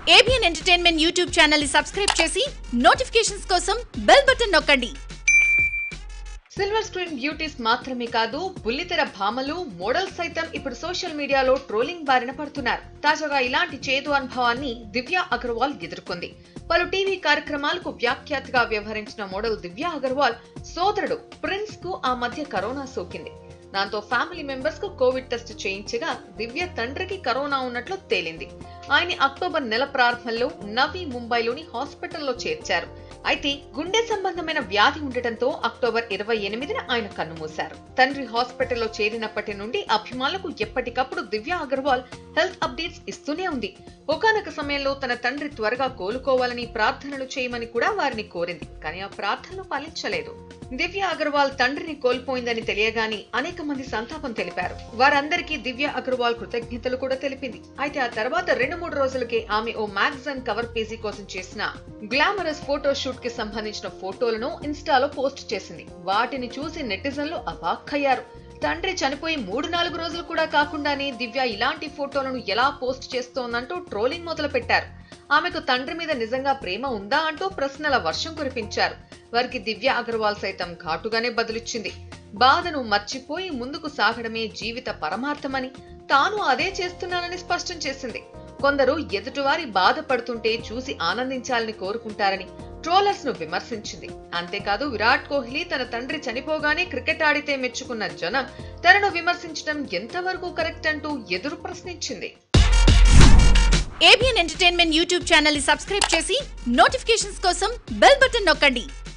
ABN entertainment YouTube channel ని subscribe చేసి notifications కోసం బెల్ బటన్ నొక్కండి సిల్వర్ స్క్రీన్ బ్యూటీస్ మాత్రమే కాదు బుల్లితెర భామలు మోడల్స్ సైతం ఇప్పుడు సోషల్ మీడియాలో ట్రోలింగ్ బారిన పడుతున్నారు తాజాగా ఇలాంటి చేదు అనుభవాన్ని దివ్య అగర్వాల్ ఎదుర్కొంది పలు టీవీ కార్యక్రమాలకు వ్యాఖ్యాతగా వ్యవహరించిన మోడల్ దివ్య అగర్వాల్ సోదరుడు ప్రిన్స్ కు ఆ మధ్య కరోనా సోకింది దాంతో ఫ్యామిలీ మెంబర్స్ కు కోవిడ్ టెస్ట్ చేయించగా దివ్య తండ్రికి కరోనా ఉన్నట్లు తేలింది ఆయన అక్టోబర్ నెల ప్రారంభంలో నవీ ముంబైలోని హాస్పిటల్లో చేర్చారు అయితే గుండె సంబంధమైన వ్యాధి ఉండటంతో అక్టోబర్ ఇరవై ఎనిమిదిన ఆయన కన్నుమూశారు తండ్రి హాస్పిటల్లో చేరినప్పటి నుండి అభిమానులకు ఎప్పటికప్పుడు దివ్య అగర్వాల్ హెల్త్ అప్డేట్స్ ఇస్తూనే ఉంది ఒకనొక సమయంలో తన తండ్రి త్వరగా కోలుకోవాలని ప్రార్థనలు చేయమని కూడా వారిని కోరింది కానీ ఆ ప్రార్థనలు ఫలించలేదు దివ్య అగర్వాల్ తండ్రిని కోల్పోయిందని తెలియగాని అనేక మంది సంతాపం తెలిపారు వారందరికీ దివ్య అగర్వాల్ కృతజ్ఞతలు కూడా తెలిపింది అయితే ఆ తర్వాత రెండు మూడు రోజులకే ఆమె ఓ మ్యాగజైన్ కవర్ పేజీ కోసం చేసిన గ్లామరస్ ఫోటో షూట్ కి సంబంధించిన ఫోటోలను ఇన్స్టాలో పోస్ట్ చేసింది వాటిని చూసి నెటిజన్లు అవాక్కయ్యారు తండ్రి చనిపోయి మూడు నాలుగు రోజులు కూడా కాకుండానే దివ్య ఇలాంటి ఫోటోలను ఎలా పోస్ట్ చేస్తోందంటూ ట్రోలింగ్ మొదలు పెట్టారు ఆమెకు తండ్రి మీద నిజంగా ప్రేమ ఉందా అంటూ ప్రశ్నల వర్షం కురిపించారు వారికి దివ్య అగర్వాల్ సైతం ఘాటుగానే బదులిచ్చింది బాధను మర్చిపోయి ముందుకు సాగడమే జీవిత పరమార్థమని తాను అదే చేస్తున్నానని స్పష్టం చేసింది కొందరు ఎదుటివారి బాధపడుతుంటే చూసి ఆనందించాలని కోరుకుంటారని ట్రోలర్స్ ను విమర్శించింది అంతేకాదు విరాట్ కోహ్లీ తన తండ్రి చనిపోగానే క్రికెట్ ఆడితే మెచ్చుకున్న జనం తనను విమర్శించడం ఎంతవరకు కరెక్ట్ అంటూ ఎదురు ప్రశ్నించింది ఏబిఎన్ ఎంటర్టైన్మెంట్ యూట్యూబ్ ఛానల్ ని సబ్స్క్రైబ్ చేసి నోటిఫికేషన్స్ కోసం బెల్ బటన్ నొక్కండి